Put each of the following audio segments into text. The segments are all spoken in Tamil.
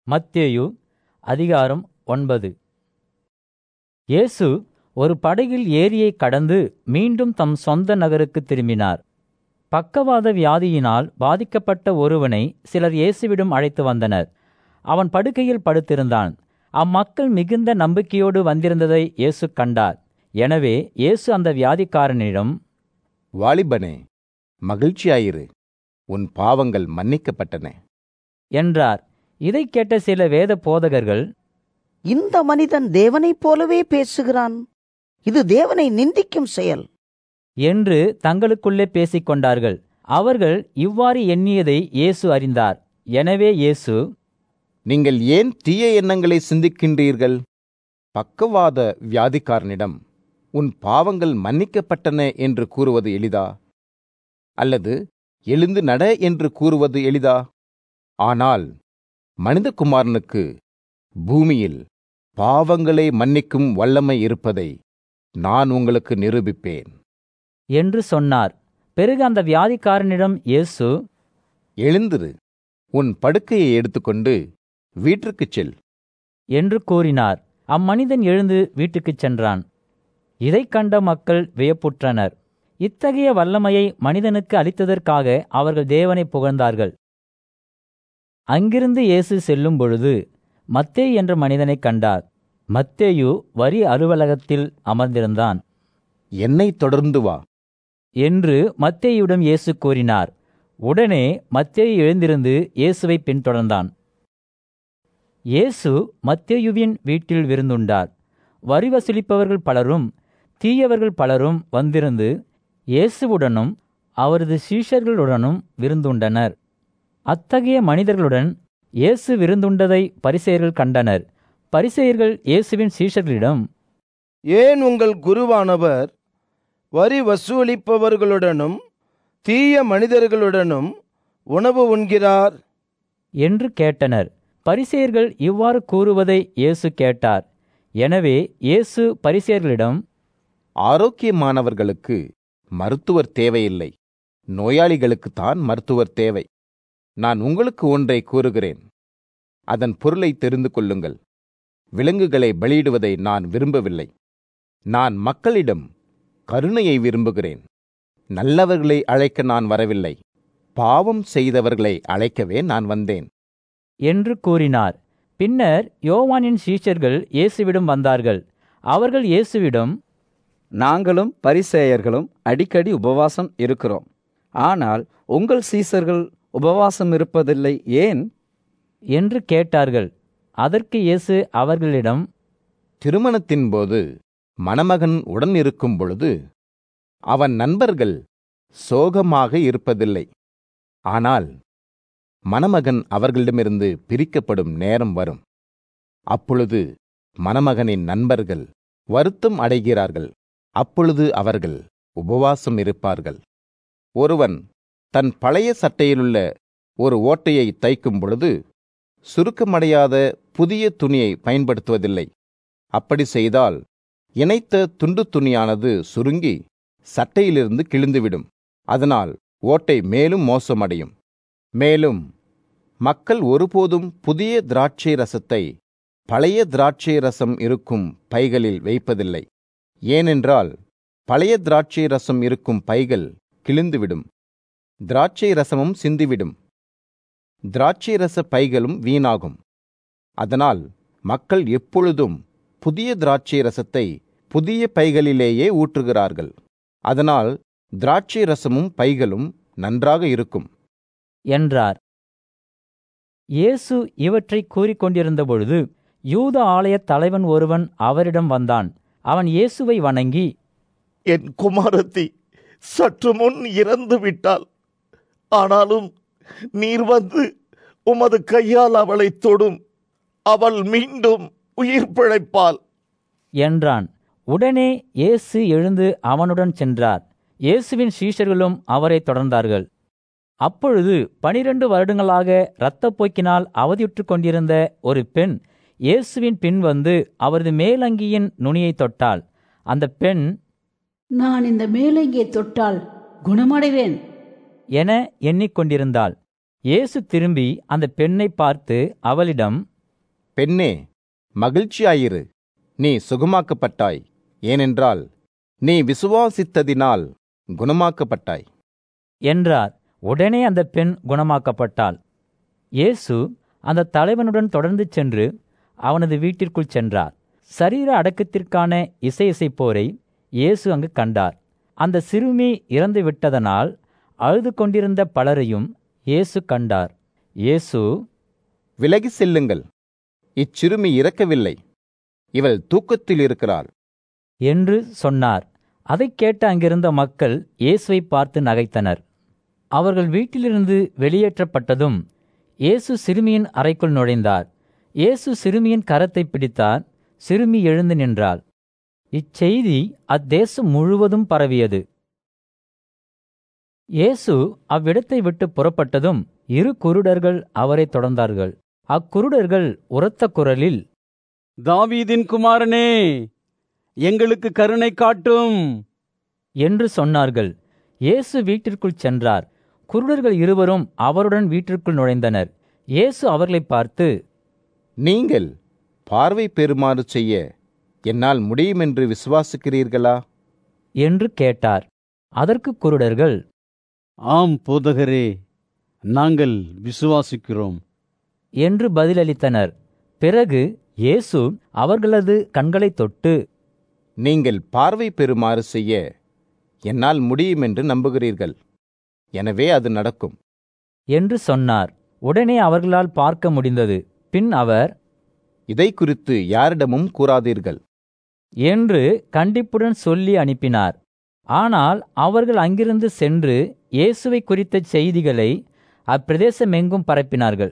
மத்தேயு அதிகாரம் ஒன்பது இயேசு ஒரு படகில் ஏரியை கடந்து மீண்டும் தம் சொந்த நகருக்கு திரும்பினார் பக்கவாத வியாதியினால் பாதிக்கப்பட்ட ஒருவனை சிலர் இயேசுவிடம் அழைத்து வந்தனர் அவன் படுக்கையில் படுத்திருந்தான் அம்மக்கள் மிகுந்த நம்பிக்கையோடு வந்திருந்ததை இயேசு கண்டார் எனவே இயேசு அந்த வியாதிக்காரனிடம் வாலிபனே மகிழ்ச்சியாயிரு உன் பாவங்கள் மன்னிக்கப்பட்டன என்றார் இதைக் கேட்ட சில வேத போதகர்கள் இந்த மனிதன் தேவனைப் போலவே பேசுகிறான் இது தேவனை நிந்திக்கும் செயல் என்று தங்களுக்குள்ளே பேசிக் கொண்டார்கள் அவர்கள் இவ்வாறு எண்ணியதை இயேசு அறிந்தார் எனவே இயேசு நீங்கள் ஏன் தீய எண்ணங்களை சிந்திக்கின்றீர்கள் பக்கவாத வியாதிக்காரனிடம் உன் பாவங்கள் மன்னிக்கப்பட்டன என்று கூறுவது எளிதா அல்லது எழுந்து நட என்று கூறுவது எளிதா ஆனால் மனிதகுமாரனுக்கு பூமியில் பாவங்களை மன்னிக்கும் வல்லமை இருப்பதை நான் உங்களுக்கு நிரூபிப்பேன் என்று சொன்னார் பிறகு அந்த வியாதிக்காரனிடம் இயேசு எழுந்திரு உன் படுக்கையை எடுத்துக்கொண்டு வீட்டிற்குச் செல் என்று கூறினார் அம்மனிதன் எழுந்து வீட்டுக்குச் சென்றான் இதைக் கண்ட மக்கள் வியப்புற்றனர் இத்தகைய வல்லமையை மனிதனுக்கு அளித்ததற்காக அவர்கள் தேவனை புகழ்ந்தார்கள் அங்கிருந்து இயேசு செல்லும் பொழுது மத்தேயு என்ற மனிதனைக் கண்டார் மத்தேயு வரி அலுவலகத்தில் அமர்ந்திருந்தான் என்னை தொடர்ந்து வா என்று மத்தேயுடன் இயேசு கூறினார் உடனே மத்தேயு எழுந்திருந்து இயேசுவை பின்தொடர்ந்தான் இயேசு மத்தேயுவின் வீட்டில் விருந்துண்டார் வரி வசூலிப்பவர்கள் பலரும் தீயவர்கள் பலரும் வந்திருந்து இயேசுவுடனும் அவரது சீஷர்களுடனும் விருந்துண்டனர் அத்தகைய மனிதர்களுடன் இயேசு விருந்துண்டதை பரிசெயர்கள் கண்டனர் பரிசெயர்கள் இயேசுவின் சீஷர்களிடம் ஏன் உங்கள் குருவானவர் வரி வசூலிப்பவர்களுடனும் தீய மனிதர்களுடனும் உணவு உண்கிறார் என்று கேட்டனர் பரிசேயர்கள் இவ்வாறு கூறுவதை இயேசு கேட்டார் எனவே இயேசு பரிசேயர்களிடம் ஆரோக்கியமானவர்களுக்கு மருத்துவர் தேவையில்லை நோயாளிகளுக்குத்தான் மருத்துவர் தேவை நான் உங்களுக்கு ஒன்றை கூறுகிறேன் அதன் பொருளை தெரிந்து கொள்ளுங்கள் விலங்குகளை பலியிடுவதை நான் விரும்பவில்லை நான் மக்களிடம் கருணையை விரும்புகிறேன் நல்லவர்களை அழைக்க நான் வரவில்லை பாவம் செய்தவர்களை அழைக்கவே நான் வந்தேன் என்று கூறினார் பின்னர் யோவானின் சீஷர்கள் இயேசுவிடம் வந்தார்கள் அவர்கள் இயேசுவிடம் நாங்களும் பரிசேயர்களும் அடிக்கடி உபவாசம் இருக்கிறோம் ஆனால் உங்கள் சீசர்கள் உபவாசம் இருப்பதில்லை ஏன் என்று கேட்டார்கள் அதற்கு இயேசு அவர்களிடம் திருமணத்தின் போது மணமகன் உடன் இருக்கும் பொழுது அவன் நண்பர்கள் சோகமாக இருப்பதில்லை ஆனால் மணமகன் அவர்களிடமிருந்து பிரிக்கப்படும் நேரம் வரும் அப்பொழுது மணமகனின் நண்பர்கள் வருத்தம் அடைகிறார்கள் அப்பொழுது அவர்கள் உபவாசம் இருப்பார்கள் ஒருவன் தன் பழைய சட்டையிலுள்ள ஒரு ஓட்டையை தைக்கும் பொழுது சுருக்கமடையாத புதிய துணியை பயன்படுத்துவதில்லை அப்படி செய்தால் இணைத்த துண்டு துணியானது சுருங்கி சட்டையிலிருந்து கிழிந்துவிடும் அதனால் ஓட்டை மேலும் மோசமடையும் மேலும் மக்கள் ஒருபோதும் புதிய திராட்சை ரசத்தை பழைய திராட்சை ரசம் இருக்கும் பைகளில் வைப்பதில்லை ஏனென்றால் பழைய திராட்சை ரசம் இருக்கும் பைகள் கிழிந்துவிடும் திராட்சை ரசமும் சிந்திவிடும் திராட்சை ரச பைகளும் வீணாகும் அதனால் மக்கள் எப்பொழுதும் புதிய திராட்சை ரசத்தை புதிய பைகளிலேயே ஊற்றுகிறார்கள் அதனால் திராட்சை ரசமும் பைகளும் நன்றாக இருக்கும் என்றார் இயேசு இவற்றை கூறிக்கொண்டிருந்த பொழுது யூத ஆலயத் தலைவன் ஒருவன் அவரிடம் வந்தான் அவன் இயேசுவை வணங்கி என் குமாரத்தி சற்று முன் இறந்து விட்டாள் ஆனாலும் நீர் வந்து உமது கையால் அவளை தொடும் அவள் மீண்டும் உயிர் பிழைப்பாள் என்றான் உடனே இயேசு எழுந்து அவனுடன் சென்றார் இயேசுவின் சீஷர்களும் அவரை தொடர்ந்தார்கள் அப்பொழுது பனிரெண்டு வருடங்களாக இரத்தப்போக்கினால் அவதியுற்றுக் கொண்டிருந்த ஒரு பெண் இயேசுவின் பின் வந்து அவரது மேலங்கியின் நுனியை தொட்டாள் அந்த பெண் நான் இந்த மேலங்கியை தொட்டால் குணமடைவேன் என எண்ணிக்கொண்டிருந்தாள் இயேசு திரும்பி அந்த பெண்ணை பார்த்து அவளிடம் பெண்ணே மகிழ்ச்சியாயிரு நீ சுகமாக்கப்பட்டாய் ஏனென்றால் நீ விசுவாசித்ததினால் குணமாக்கப்பட்டாய் என்றார் உடனே அந்த பெண் குணமாக்கப்பட்டாள் இயேசு அந்த தலைவனுடன் தொடர்ந்து சென்று அவனது வீட்டிற்குள் சென்றார் சரீர அடக்கத்திற்கான இசை இசைப்போரை இயேசு அங்கு கண்டார் அந்த சிறுமி இறந்து விட்டதனால் அழுது கொண்டிருந்த பலரையும் இயேசு கண்டார் இயேசு விலகி செல்லுங்கள் இச்சிறுமி இறக்கவில்லை இவள் தூக்கத்தில் இருக்கிறாள் என்று சொன்னார் அதைக் கேட்ட அங்கிருந்த மக்கள் இயேசுவை பார்த்து நகைத்தனர் அவர்கள் வீட்டிலிருந்து வெளியேற்றப்பட்டதும் இயேசு சிறுமியின் அறைக்குள் நுழைந்தார் இயேசு சிறுமியின் கரத்தை பிடித்தார் சிறுமி எழுந்து நின்றாள் இச்செய்தி அத்தேசம் முழுவதும் பரவியது இயேசு அவ்விடத்தை விட்டு புறப்பட்டதும் இரு குருடர்கள் அவரை தொடர்ந்தார்கள் அக்குருடர்கள் உரத்த குரலில் தாவீதின் குமாரனே எங்களுக்கு கருணை காட்டும் என்று சொன்னார்கள் இயேசு வீட்டிற்குள் சென்றார் குருடர்கள் இருவரும் அவருடன் வீட்டிற்குள் நுழைந்தனர் இயேசு அவர்களை பார்த்து நீங்கள் பார்வை பெறுமாறு செய்ய என்னால் முடியுமென்று விசுவாசிக்கிறீர்களா என்று கேட்டார் அதற்கு குருடர்கள் ஆம் போதகரே நாங்கள் விசுவாசிக்கிறோம் என்று பதிலளித்தனர் பிறகு இயேசு அவர்களது கண்களைத் தொட்டு நீங்கள் பார்வை பெறுமாறு செய்ய என்னால் முடியுமென்று நம்புகிறீர்கள் எனவே அது நடக்கும் என்று சொன்னார் உடனே அவர்களால் பார்க்க முடிந்தது பின் அவர் இதை குறித்து யாரிடமும் கூறாதீர்கள் என்று கண்டிப்புடன் சொல்லி அனுப்பினார் ஆனால் அவர்கள் அங்கிருந்து சென்று இயேசுவை குறித்த செய்திகளை அப்பிரதேசமெங்கும் பரப்பினார்கள்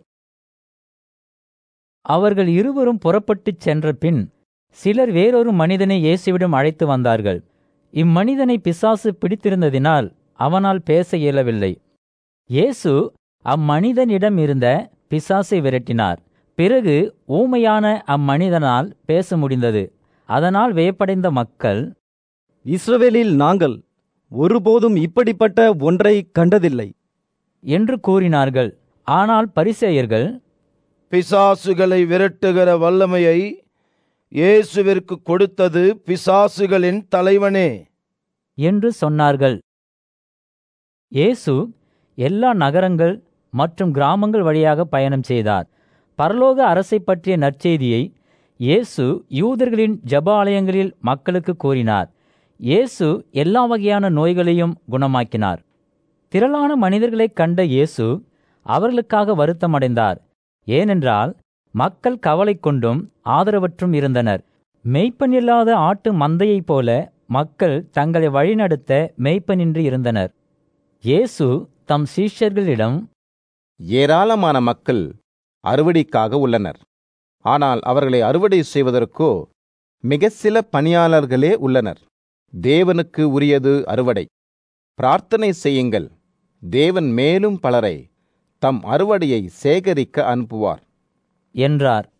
அவர்கள் இருவரும் புறப்பட்டுச் சென்ற பின் சிலர் வேறொரு மனிதனை இயேசுவிடம் அழைத்து வந்தார்கள் இம்மனிதனை பிசாசு பிடித்திருந்ததினால் அவனால் பேச இயலவில்லை இயேசு அம்மனிதனிடம் இருந்த பிசாசை விரட்டினார் பிறகு ஊமையான அம்மனிதனால் பேச முடிந்தது அதனால் வியப்படைந்த மக்கள் இஸ்ரவேலில் நாங்கள் ஒருபோதும் இப்படிப்பட்ட ஒன்றை கண்டதில்லை என்று கூறினார்கள் ஆனால் பரிசேயர்கள் பிசாசுகளை விரட்டுகிற வல்லமையை இயேசுவிற்கு கொடுத்தது பிசாசுகளின் தலைவனே என்று சொன்னார்கள் இயேசு எல்லா நகரங்கள் மற்றும் கிராமங்கள் வழியாக பயணம் செய்தார் பரலோக அரசை பற்றிய நற்செய்தியை இயேசு யூதர்களின் ஜெப ஆலயங்களில் மக்களுக்கு கூறினார் இயேசு எல்லா வகையான நோய்களையும் குணமாக்கினார் திரளான மனிதர்களைக் கண்ட இயேசு அவர்களுக்காக வருத்தமடைந்தார் ஏனென்றால் மக்கள் கவலை கொண்டும் ஆதரவற்றும் இருந்தனர் மெய்ப்பனில்லாத ஆட்டு மந்தையைப் போல மக்கள் தங்களை வழிநடத்த மெய்ப்பனின்றி இருந்தனர் இயேசு தம் சீஷர்களிடம் ஏராளமான மக்கள் அறுவடைக்காக உள்ளனர் ஆனால் அவர்களை அறுவடை செய்வதற்கோ மிக சில பணியாளர்களே உள்ளனர் தேவனுக்கு உரியது அறுவடை பிரார்த்தனை செய்யுங்கள் தேவன் மேலும் பலரை தம் அறுவடையை சேகரிக்க அனுப்புவார் என்றார்